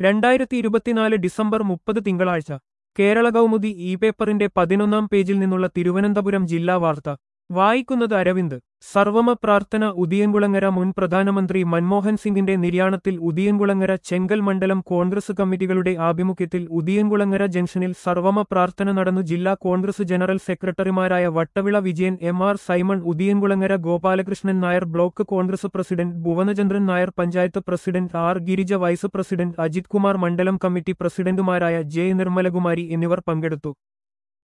രണ്ടായിരത്തി ഇരുപത്തിനാല് ഡിസംബർ മുപ്പത് തിങ്കളാഴ്ച കേരള കൗമുദി ഇ പേപ്പറിന്റെ പതിനൊന്നാം പേജിൽ നിന്നുള്ള തിരുവനന്തപുരം ജില്ലാ വാർത്ത വായിക്കുന്നത് അരവിന്ദ് സർവമ പ്രാർത്ഥന ഉദിയൻകുളങ്ങര മുൻ പ്രധാനമന്ത്രി മൻമോഹൻ സിംഗിന്റെ നിര്യാണത്തിൽ ഉദിയൻകുളങ്ങര ചെങ്കൽ മണ്ഡലം കോൺഗ്രസ് കമ്മിറ്റികളുടെ ആഭിമുഖ്യത്തിൽ ഉദിയൻകുളങ്ങര ജംഗ്ഷനിൽ സർവമ പ്രാർത്ഥന നടന്നു ജില്ലാ കോൺഗ്രസ് ജനറൽ സെക്രട്ടറിമാരായ Vattavila Vijayan M R Simon Udiyankulangara Gopalakrishnan Nair block Congress president Bhuvanachandran Nair panchayat president R Girija vice president Ajith Kumar മണ്ഡലം കമ്മിറ്റി പ്രസിഡന്റുമാരായ ജെ നിർമ്മലകുമാരി എന്നിവർ പങ്കെടുത്തു